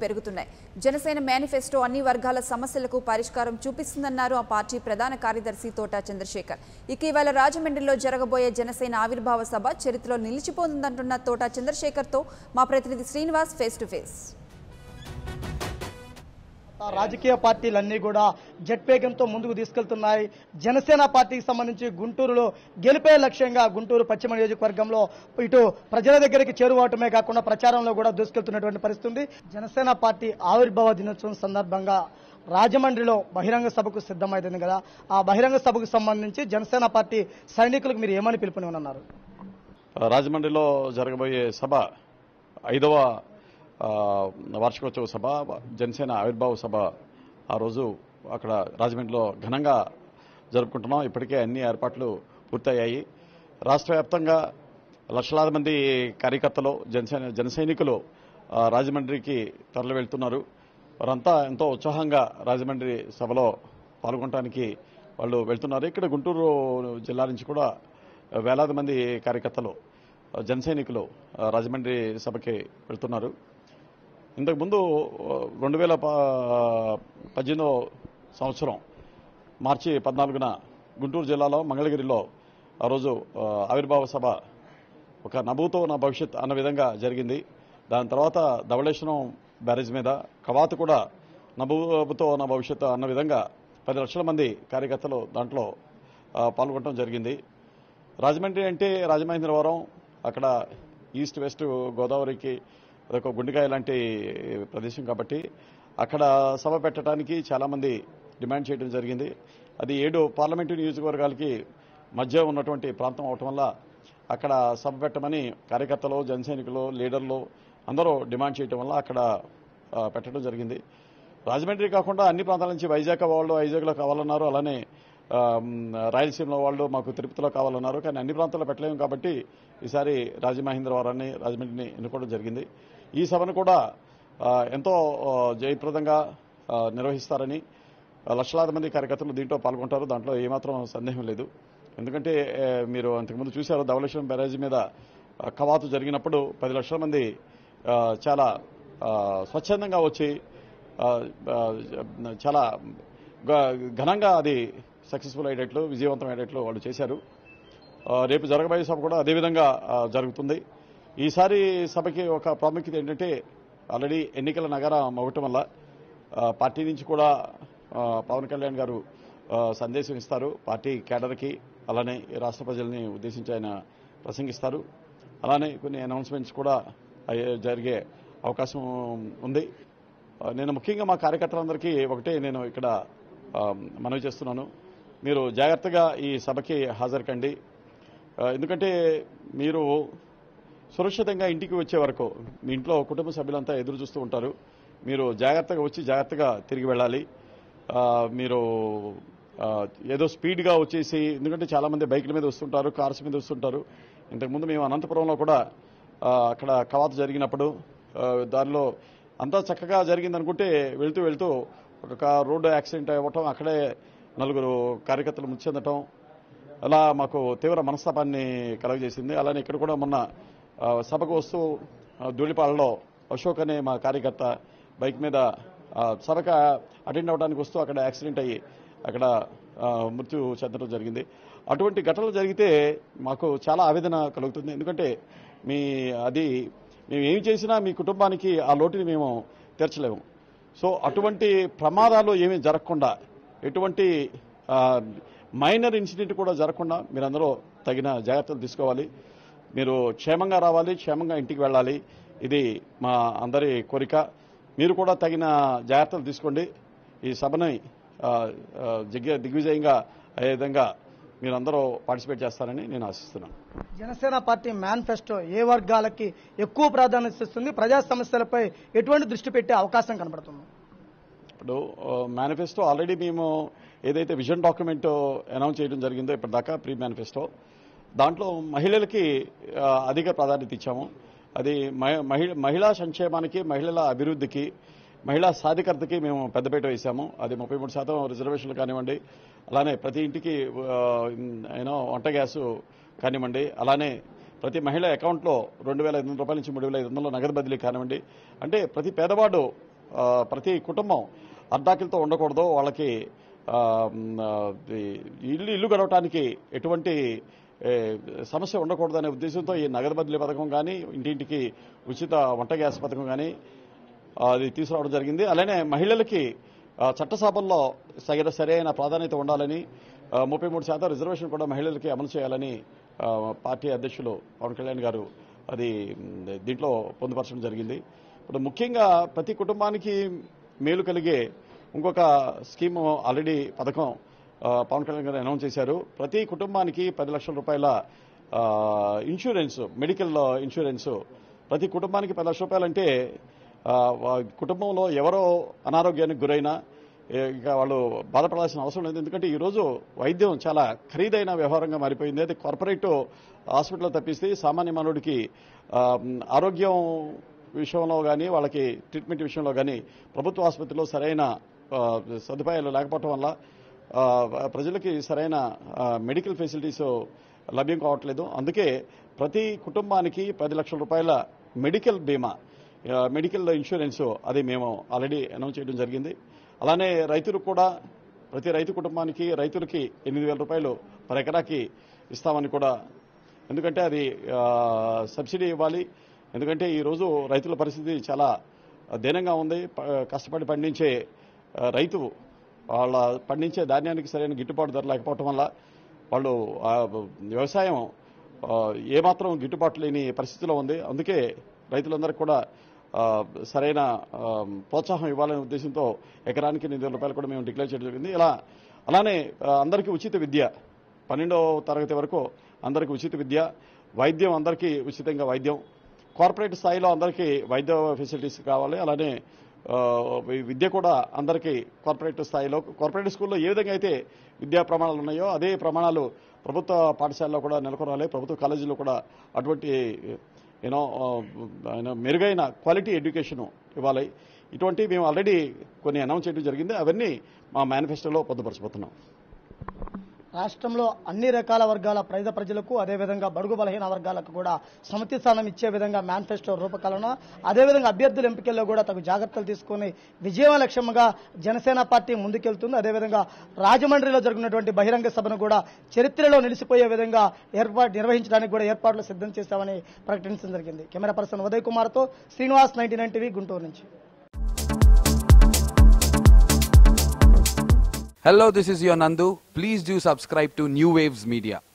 పెరుగుతున్నాయి జనసేన మేనిఫెస్టో అన్ని వర్గాల సమస్యలకు పరిష్కారం చూపిస్తుందన్నారు ఆ పార్టీ ప్రధాన కార్యదర్శి తోటా చంద్రశేఖర్ ఇటీవల రాజమండ్రిలో జరగబోయే జనసేన ఆవిర్భావ సభ చరిత్రలో నిలిచిపోతుందంటున్న తోటా చంద్రశేఖర్తో మా ప్రతినిధి శ్రీనివాస్ ఫేస్ టు ఫేస్ ఆ రాజకీయ పార్టీలన్నీ కూడా జట్వేగంతో ముందుకు తీసుకెళ్తున్నాయి జనసేన పార్టీకి సంబంధించి గుంటూరులో గెలిపే లక్ష్యంగా గుంటూరు పశ్చిమ నియోజకవర్గంలో ఇటు ప్రజల దగ్గరికి చేరువటమే కాకుండా ప్రచారంలో కూడా దూసుకెళ్తున్నటువంటి పరిస్థితి ఉంది జనసేన పార్టీ ఆవిర్భావ దినోత్సవం సందర్భంగా రాజమండ్రిలో బహిరంగ సభకు సిద్ధమైంది కదా ఆ బహిరంగ సభకు సంబంధించి జనసేన పార్టీ సైనికులకు మీరు ఏమని పిలుపునివ్వనున్నారు రాజమండ్రిలో జరగబోయే సభ ఐదవ ఆ, వార్షికోత్సవ సభ జనసేన ఆవిర్భావ సభ ఆ రోజు అక్కడ రాజమండ్రిలో ఘనంగా జరుపుకుంటున్నాం ఇప్పటికే అన్ని ఏర్పాట్లు పూర్తయ్యాయి రాష్ట్ర వ్యాప్తంగా లక్షలాది మంది కార్యకర్తలు జనసేన జన సైనికులు ఆ, రాజమండ్రికి తరలి వెళ్తున్నారు వారంతా ఎంతో ఉత్సాహంగా రాజమండ్రి సభలో పాల్గొనడానికి వాళ్ళు వెళ్తున్నారు ఇక్కడ గుంటూరు జిల్లా నుంచి కూడా వేలాది మంది కార్యకర్తలు జన సైనికులు ఆ, రాజమండ్రి సభకి వెళ్తున్నారు ఇంతకుముందు రెండు వేల పద్దెనిమిదో సంవత్సరం మార్చి పద్నాలుగున గుంటూరు జిల్లాలో మంగళగిరిలో ఆ రోజు ఆ, ఆవిర్భావ సభ ఒక నభూతో నా భవిష్యత్ అన్న విధంగా జరిగింది దాని తర్వాత ధవళేశ్వరం బ్యారేజ్ మీద కవాతు కూడా నభూతో నా భవిష్యత్ అన్న విధంగా పది లక్షల మంది కార్యకర్తలు దాంట్లో ఆ, పాల్గొనడం జరిగింది రాజమండ్రి అంటే రాజమహేంద్రవరం అక్కడ ఈస్ట్ వెస్ట్ గోదావరికి అదొక గుండెకాయ లాంటి ప్రదేశం కాబట్టి అక్కడ సభ పెట్టడానికి చాలామంది డిమాండ్ చేయడం జరిగింది అది ఏడు పార్లమెంటు నియోజకవర్గాలకి మధ్య ఉన్నటువంటి ప్రాంతం అవటం వల్ల అక్కడ సభ పెట్టమని కార్యకర్తలు జనసైనికులు లీడర్లు అందరూ డిమాండ్ చేయటం వల్ల అక్కడ ఆ, పెట్టడం జరిగింది రాజమండ్రి కాకుండా అన్ని ప్రాంతాల నుంచి వైజాగ్ వాళ్ళు వైజాగ్లో కావాలన్నారు అలానే ఆ, మ్, రాయలసీమలో వాళ్ళు మాకు తిరుపతిలో కావాలన్నారు కానీ అన్ని ప్రాంతాల్లో పెట్టలేము కాబట్టి ఈసారి రాజమహేంద్రవరాన్ని రాజమండ్రిని ఎన్నుకోవడం జరిగింది ఈ సభను కూడా ఆ, ఎంతో ఆ, జయప్రదంగా ఆ, నిర్వహిస్తారని ఆ, లక్షలాది మంది కార్యకర్తలు దీంట్లో పాల్గొంటారు దాంట్లో ఏమాత్రం సందేహం లేదు ఎందుకంటే ఏ, మీరు అంతకుముందు చూశారు ధవళేశ్వరం బ్యారేజీ మీద ఆ, కవాతు జరిగినప్పుడు పది లక్షల మంది ఆ, చాలా ఆ, స్వచ్ఛందంగా వచ్చి ఆ, ఆ, చాలా గ- ఘనంగా అది సక్సెస్ఫుల్ అయ్యేటట్లు విజయవంతం అయ్యేటట్లు వాళ్ళు చేశారు ఆ, రేపు జరగబోయే సభ కూడా అదేవిధంగా ఆ, జరుగుతుంది ఈసారి సభకి ఒక ప్రాముఖ్యత ఏంటంటే ఆల్రెడీ ఎన్నికల నగరం అవ్వటం వల్ల ఆ, పార్టీ నుంచి కూడా ఆ, పవన్ కళ్యాణ్ గారు ఆ, సందేశం ఇస్తారు పార్టీ కేడర్కి అలానే ఈ రాష్ట్ర ప్రజల్ని ఉద్దేశించి ఆయన ప్రసంగిస్తారు అలానే కొన్ని అనౌన్స్మెంట్స్ కూడా అయ్యే- జరిగే అవకాశం ఉంది ఆ, నేను ముఖ్యంగా మా కార్యకర్తలందరికీ ఒకటే నేను ఇక్కడ ఆ, మనవి చేస్తున్నాను మీరు జాగ్రత్తగా ఈ సభకి హాజరు కండి ఆ, ఎందుకంటే మీరు సురక్షితంగా ఇంటికి వచ్చే వరకు మీ ఇంట్లో కుటుంబ సభ్యులంతా ఎదురు చూస్తూ ఉంటారు మీరు జాగ్రత్తగా వచ్చి జాగ్రత్తగా తిరిగి వెళ్ళాలి ఆ, మీరు ఆ, ఏదో స్పీడ్గా వచ్చేసి ఎందుకంటే చాలా మంది బైకుల మీద వస్తుంటారు కార్స్ మీద వస్తుంటారు ఇంతకుముందు మేము అనంతపురంలో కూడా ఆ, అక్కడ కవాతు జరిగినప్పుడు ఆ, దానిలో అంతా చక్కగా జరిగిందనుకుంటే వెళ్తూ వెళ్తూ ఒక రోడ్డు యాక్సిడెంట్ అవ్వటం అక్కడే నలుగురు కార్యకర్తలు మృతి చెందటం అలా మాకు తీవ్ర మనస్తాపాన్ని కలగజేసింది అలానే ఇక్కడ కూడా మొన్న ఆ, సభకు వస్తూ ఆ, ధూళిపాలలో అశోక్ అనే మా కార్యకర్త బైక్ మీద ఆ, సభకు అటెండ్ అవ్వడానికి వస్తూ అక్కడ యాక్సిడెంట్ అయ్యి అక్కడ ఆ, మృత్యు చెందడం జరిగింది అటువంటి ఘటనలు జరిగితే మాకు చాలా ఆవేదన కలుగుతుంది ఎందుకంటే మీ అది మేము ఏం చేసినా మీ కుటుంబానికి ఆ లోటుని మేము తీర్చలేము సో అటువంటి ప్రమాదాలు ఏమీ జరగకుండా ఎటువంటి ఆ, మైనర్ ఇన్సిడెంట్ కూడా జరగకుండా మీరందరూ తగిన జాగ్రత్తలు తీసుకోవాలి మీరు క్షేమంగా రావాలి క్షేమంగా ఇంటికి వెళ్ళాలి ఇది మా అందరి కోరిక మీరు కూడా తగిన జాగ్రత్తలు తీసుకోండి ఈ సభని ఆ, ఆ, దిగ్గ దిగ్విజయంగా అయ్యే విధంగా మీరందరూ పార్టిసిపేట్ చేస్తారని నేను ఆశిస్తున్నాను జనసేన పార్టీ మేనిఫెస్టో ఏ వర్గాలకి ఎక్కువ ప్రాధాన్యత ఇస్తుంది ప్రజా సమస్యలపై ఎటువంటి దృష్టి పెట్టే అవకాశం కనబడుతుంది ఇప్పుడు మేనిఫెస్టో ఆల్రెడీ మేము ఏదైతే విజన్ డాక్యుమెంట్ అనౌన్స్ చేయడం జరిగిందో ఇప్పటిదాకా ప్రీ మేనిఫెస్టో దాంట్లో మహిళలకి ఆ, అధిక ప్రాధాన్యత ఇచ్చాము అది మహి- మహి- మహిళా సంక్షేమానికి మహిళల అభివృద్ధికి మహిళా సాధికారతకి మేము పెద్దపీట వేశాము అది ముప్పై మూడు శాతం రిజర్వేషన్లు కానివ్వండి అలానే ప్రతి ఇంటికి యూనో వంట గ్యాసు కానివ్వండి అలానే ప్రతి మహిళ అకౌంట్లో రెండు వేల ఐదు వందల రూపాయల నుంచి మూడు వేల ఐదు వందల నగదు బదిలీ కానివ్వండి అంటే ప్రతి పేదవాడు ఆ, ప్రతి కుటుంబం అర్ధాకిలతో ఉండకూడదు వాళ్ళకి ఆ, మ్, ఆ, ఈ ఇల్లు ఇల్లు గడవటానికి ఎటువంటి ఏ, సమస్య ఉండకూడదనే ఉద్దేశంతో ఈ నగదు బదిలీ పథకం కానీ ఇంటింటికి ఉచిత వంట గ్యాస్ పథకం కానీ అది తీసుకురావడం జరిగింది అలానే మహిళలకి ఆ, చట్టసభల్లో సగిన సరైన ప్రాధాన్యత ఉండాలని ఆ, ముప్పై మూడు శాతం రిజర్వేషన్ కూడా మహిళలకి అమలు చేయాలని ఆ, పార్టీ అధ్యక్షులు పవన్ కళ్యాణ్ గారు అది మ్, దీంట్లో పొందుపరచడం జరిగింది ఇప్పుడు ముఖ్యంగా ప్రతి కుటుంబానికి మేలు కలిగే ఇంకొక స్కీమ్ ఆల్రెడీ పథకం ఆ, పవన్ కళ్యాణ్ గారు అనౌన్స్ చేశారు ప్రతి కుటుంబానికి పది లక్షల రూపాయల ఆ, ఇన్సూరెన్స్ మెడికల్ ఇన్సూరెన్స్ ప్రతి కుటుంబానికి పది లక్షల రూపాయలంటే ఆ, వా- కుటుంబంలో ఎవరో అనారోగ్యానికి గురైనా ఏ, ఇక వాళ్ళు బాధపడాల్సిన అవసరం లేదు ఎందుకంటే ఈరోజు వైద్యం చాలా ఖరీదైన వ్యవహారంగా మారిపోయింది అది కార్పొరేట్ హాస్పిటల్ తప్పిస్తే సామాన్య మానవుడికి ఆ, మ్, ఆరోగ్యం విషయంలో కానీ వాళ్ళకి ట్రీట్మెంట్ విషయంలో కానీ ప్రభుత్వ ఆసుపత్రిలో సరైన ఆ, సదుపాయాలు లేకపోవటం వల్ల ఆ, ప్రజలకి సరైన ఆ, మెడికల్ ఫెసిలిటీస్ లభ్యం కావట్లేదు అందుకే ప్రతి కుటుంబానికి పది లక్షల రూపాయల మెడికల్ బీమా ఆ, మెడికల్ ఇన్సూరెన్స్ అది మేము ఆల్రెడీ అనౌన్స్ చేయడం జరిగింది అలానే రైతులకు కూడా ప్రతి రైతు కుటుంబానికి రైతులకి ఎనిమిది వేల రూపాయలు పర్ ఎకరాకి ఇస్తామని కూడా ఎందుకంటే అది ఆ, సబ్సిడీ ఇవ్వాలి ఎందుకంటే ఈరోజు రైతుల పరిస్థితి చాలా దీనంగా ఉంది ప- కష్టపడి పండించే ఆ, రైతు వాళ్ళ పండించే ధాన్యానికి సరైన గిట్టుబాటు ధర లేకపోవటం వల్ల వాళ్ళు ఆ, వ్యవసాయం ఆ, ఏమాత్రం గిట్టుబాటు లేని పరిస్థితిలో ఉంది అందుకే రైతులందరికీ కూడా ఆ, సరైన ఆ, ప్రోత్సాహం ఇవ్వాలనే ఉద్దేశంతో ఎకరానికి ఎనిమిది వేల రూపాయలు కూడా మేము డిక్లేర్ చేయడం జరిగింది ఇలా అలానే ఆ, అందరికీ ఉచిత విద్య పన్నెండవ తరగతి వరకు అందరికీ ఉచిత విద్య వైద్యం అందరికీ ఉచితంగా వైద్యం కార్పొరేట్ స్థాయిలో అందరికీ వైద్య ఫెసిలిటీస్ కావాలి అలానే ఆ, వి- విద్య కూడా అందరికీ కార్పొరేట్ స్థాయిలో కార్పొరేట్ స్కూల్లో ఏ విధంగా అయితే విద్యా ప్రమాణాలు ఉన్నాయో అదే ప్రమాణాలు ప్రభుత్వ పాఠశాలలో కూడా నెలకొనాలి ప్రభుత్వ కాలేజీలో కూడా అటువంటి యూనో మెరుగైన క్వాలిటీ ఎడ్యుకేషన్ ఇవ్వాలి ఇటువంటి మేము ఆల్రెడీ కొన్ని అనౌన్స్ చేయడం జరిగింది అవన్నీ మా మేనిఫెస్టోలో పొందుపరచబోతున్నాం రాష్ట్రంలో అన్ని రకాల వర్గాల పేద ప్రజలకు అదేవిధంగా బడుగు బలహీన వర్గాలకు కూడా సమితి స్థానం ఇచ్చే విధంగా మేనిఫెస్టో రూపకల్పన అదేవిధంగా అభ్యర్థుల ఎంపికల్లో కూడా తగు జాగ్రత్తలు తీసుకుని విజయం లక్ష్యంగా జనసేన పార్టీ ముందుకెళ్తుంది అదేవిధంగా రాజమండ్రిలో జరిగినటువంటి బహిరంగ సభను కూడా చరిత్రలో నిలిచిపోయే విధంగా ఏర్పాటు నిర్వహించడానికి కూడా ఏర్పాట్లు సిద్ధం చేశామని ప్రకటించడం జరిగింది కెమెరా పర్సన్ ఉదయ్ కుమార్తో Srinivas ninety nine TV Guntur నుంచి Hello, this is your Nandu. Please do subscribe to New Waves Media.